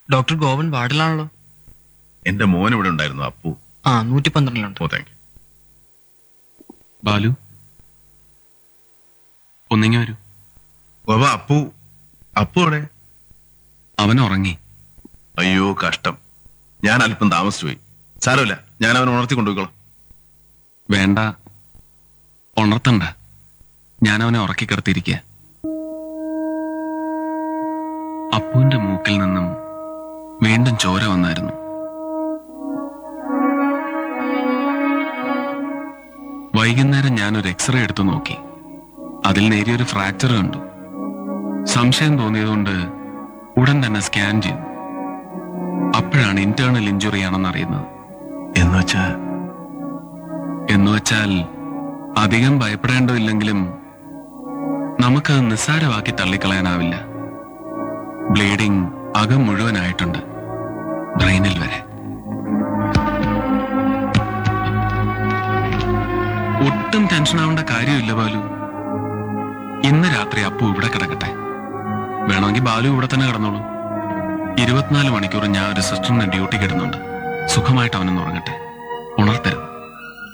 doctor Goan വാർഡിലാണല്ലോ എന്റെ മോൻ ഇവിടെ ഉണ്ടായിരുന്നു അപ്പു ആ നൂറ്റി പന്ത്രണ്ടിലുണ്ട് ഓ താങ്ക് യു ബാലു ഒന്നിങ്ങി വരൂ ബാബ അപ്പു അപ്പു അവിടെ അവൻ ഉറങ്ങി അയ്യോ കഷ്ടം ഞാൻ അല്പം താമസിച്ചു പോയി സാരമില്ല ഞാൻ അവനെ ഉണർത്തി കൊണ്ടുപോയിക്കോളാം വേണ്ട ഉണർത്തണ്ട ഞാൻ അവനെ ഉറക്കി കിടത്തിയിരിക്കുക അപ്പുവിന്റെ മൂക്കിൽ നിന്നും വീണ്ടും ചോര വന്നായിരുന്നു വൈകുന്നേരം ഞാനൊരു എക്സ്റേ എടുത്തു നോക്കി അതിൽ നേരിയൊരു ഫ്രാക്ചർ കണ്ടു സംശയം തോന്നിയതുകൊണ്ട് ഉടൻ തന്നെ സ്കാൻ ചെയ്തു അപ്പോഴാണ് ഇന്റേണൽ ഇഞ്ചുറി ആണെന്ന് അറിയുന്നത് എന്ന് വെച്ചാ എന്നുവെച്ചാൽ അധികം ഭയപ്പെടേണ്ടതില്ലെങ്കിലും നമുക്കത് നിസ്സാരമാക്കി തള്ളിക്കളയാനാവില്ല ബ്ലീഡിംഗ് അകം മുഴുവനായിട്ടുണ്ട് ബ്രെയിനിൽ വരെ ഒട്ടും ടെൻഷൻ ആവേണ്ട കാര്യമില്ല ബാലു ഇന്ന് രാത്രി അപ്പു ഇവിടെ കിടക്കട്ടെ വേണമെങ്കിൽ ബാലു ഇവിടെ തന്നെ കിടന്നോളൂ ഇരുപത്തിനാല് മണിക്കൂർ ഞാൻ ഒരു സിസ്റ്ററിന്റെ ഡ്യൂട്ടി കിടുന്നുണ്ട് സുഖമായിട്ട് അവനൊന്ന് ഉറങ്ങട്ടെ ഉണർത്തരുത്